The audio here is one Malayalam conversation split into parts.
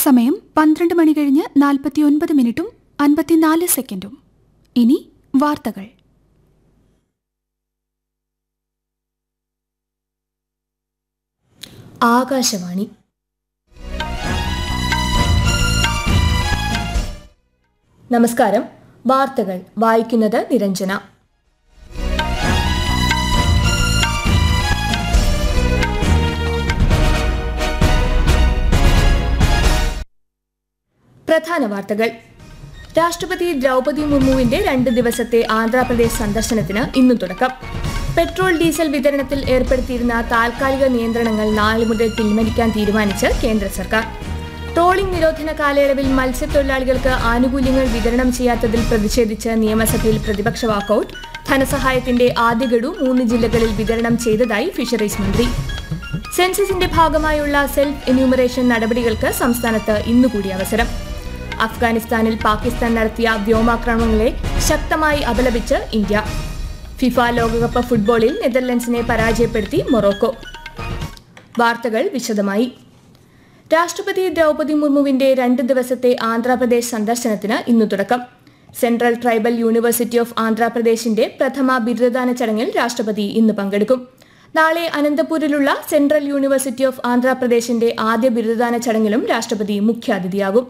സമയം പന്ത്രണ്ട് മണി കഴിഞ്ഞ് നാൽപ്പത്തിയൊൻപത് മിനിറ്റും അൻപത്തിനാല് സെക്കൻഡും ഇനി വാർത്തകൾ ആകാശവാണി നമസ്കാരം വാർത്തകൾ വായിക്കുന്നത് നിരഞ്ജന പ്രധാന വാർത്തകൾ രാഷ്ട്രപതി ദ്രൗപതി മുർമുവിന്റെ രണ്ട് ദിവസത്തെ ആന്ധ്രാപ്രദേശ് സന്ദർശനത്തിന് ഇന്ന് തുടക്കം പെട്രോൾ ഡീസൽ വിതരണത്തിൽ ഏർപ്പെടുത്തിയിരുന്ന താൽക്കാലിക നിയന്ത്രണങ്ങൾ നാളെ മുതൽ പിൻവലിക്കാൻ തീരുമാനിച്ച് കേന്ദ്ര സർക്കാർ ട്രോളിംഗ് നിരോധന കാലയളവിൽ മത്സ്യത്തൊഴിലാളികൾക്ക് ആനുകൂല്യങ്ങൾ വിതരണം ചെയ്യാത്തതിൽ പ്രതിഷേധിച്ച് നിയമസഭയിൽ പ്രതിപക്ഷ വാക്കൌട്ട് ധനസഹായത്തിന്റെ ആദ്യ ഗഡു മൂന്ന് ജില്ലകളിൽ വിതരണം ചെയ്തതായി ഫിഷറീസ് മന്ത്രി സെൻസസിന്റെ ഭാഗമായുള്ള സെൽഫ് എന്യൂമറേഷൻ നടപടികൾക്ക് സംസ്ഥാനത്ത് ഇന്നുകൂടി അവസരം അഫ്ഗാനിസ്ഥാനിൽ പാകിസ്ഥാൻ നടത്തിയ വ്യോമാക്രമണങ്ങളെ ശക്തമായി അപലപിച്ച് ഇന്ത്യ ഫിഫ ലോകകപ്പ് ഫുട്ബോളിൽ നെതർലൻഡ്സിനെ പരാജയപ്പെടുത്തി മൊറോക്കോ വാർത്തകൾ വിശദമായി രാഷ്ട്രപതി ദ്രൗപതി മുർമുവിന്റെ രണ്ട് ദിവസത്തെ ആന്ധ്രാപ്രദേശ് സന്ദർശനത്തിന് ഇന്ന് തുടക്കം സെൻട്രൽ ട്രൈബൽ യൂണിവേഴ്സിറ്റി ഓഫ് ആന്ധ്രാപ്രദേശിന്റെ പ്രഥമ ബിരുദദാന ചടങ്ങിൽ രാഷ്ട്രപതി ഇന്ന് പങ്കെടുക്കും നാളെ അനന്തപൂരിലുള്ള സെൻട്രൽ യൂണിവേഴ്സിറ്റി ഓഫ് ആന്ധ്രാപ്രദേശിന്റെ ആദ്യ ബിരുദദാന ചടങ്ങിലും രാഷ്ട്രപതി മുഖ്യാതിഥിയാകും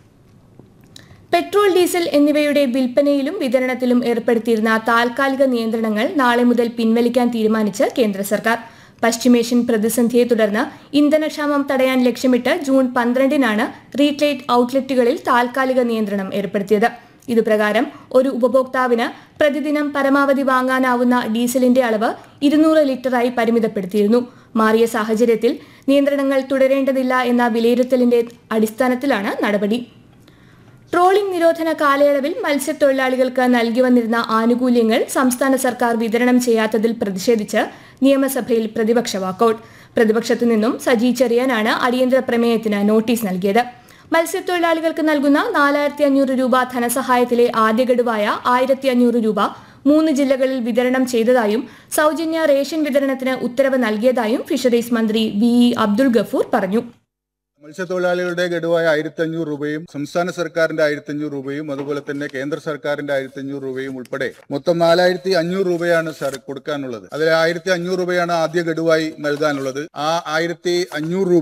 പെട്രോൾ ഡീസൽ എന്നിവയുടെ വിൽപ്പനയിലും വിതരണത്തിലും ഏർപ്പെടുത്തിയിരുന്ന താൽക്കാലിക നിയന്ത്രണങ്ങൾ നാളെ മുതൽ പിൻവലിക്കാൻ തീരുമാനിച്ച് കേന്ദ്ര സർക്കാർ പശ്ചിമേഷ്യൻ പ്രതിസന്ധിയെ തുടർന്ന് ഇന്ധനക്ഷാമം തടയാൻ ലക്ഷ്യമിട്ട് ജൂൺ പന്ത്രണ്ടിനാണ് റീറ്റെയിൽ ഔട്ട്ലെറ്റുകളിൽ താൽക്കാലിക നിയന്ത്രണം ഏർപ്പെടുത്തിയത് ഇതുപ്രകാരം ഒരു ഉപഭോക്താവിന് പ്രതിദിനം പരമാവധി വാങ്ങാനാവുന്ന ഡീസലിന്റെ അളവ് ഇരുന്നൂറ് ലിറ്ററായി പരിമിതപ്പെടുത്തിയിരുന്നു മാറിയ സാഹചര്യത്തിൽ നിയന്ത്രണങ്ങൾ തുടരേണ്ടതില്ല എന്ന വിലയിരുത്തലിന്റെ അടിസ്ഥാനത്തിലാണ് നടപടി ട്രോളിംഗ് നിരോധന കാലയളവിൽ മത്സ്യത്തൊഴിലാളികൾക്ക് നൽകി വന്നിരുന്ന ആനുകൂല്യങ്ങൾ സംസ്ഥാന സർക്കാർ വിതരണം ചെയ്യാത്തതിൽ പ്രതിഷേധിച്ച് നിയമസഭയിൽ പ്രതിപക്ഷ വാക്കൌട്ട് പ്രതിപക്ഷത്തു നിന്നും സജി ചെറിയാനാണ് അടിയന്തര പ്രമേയത്തിന് നോട്ടീസ് നൽകിയത് മത്സ്യത്തൊഴിലാളികൾക്ക് നൽകുന്ന നാലായിരത്തി അഞ്ഞൂറ് രൂപ ധനസഹായത്തിലെ ആദ്യ ഗഡുവായ ആയിരത്തി അഞ്ഞൂറ് രൂപ മൂന്ന് ജില്ലകളിൽ വിതരണം ചെയ്തതായും സൗജന്യ റേഷൻ വിതരണത്തിന് ഉത്തരവ് നൽകിയതായും ഫിഷറീസ് മന്ത്രി വി ഇ അബ്ദുൾ ഗഫൂർ പറഞ്ഞു മത്സ്യത്തൊഴിലാളികളുടെ ഗഡുവായ ആയിരത്തി അഞ്ഞൂറ് രൂപയും സംസ്ഥാന സർക്കാരിന്റെ ആയിരത്തി അഞ്ഞൂറ് രൂപയും അതുപോലെ തന്നെ കേന്ദ്ര സർക്കാരിന്റെ ആയിരത്തി അഞ്ഞൂറ് രൂപയും ഉൾപ്പെടെ മൊത്തം നാലായിരത്തി അഞ്ഞൂറ് രൂപയാണ് സർ കൊടുക്കാനുള്ളത് അതിൽ ആയിരത്തി അഞ്ഞൂറ് രൂപയാണ് ആദ്യ ഗഡുവായി നൽകാനുള്ളത് ആ ആയിരത്തി അഞ്ഞൂറ് രൂപ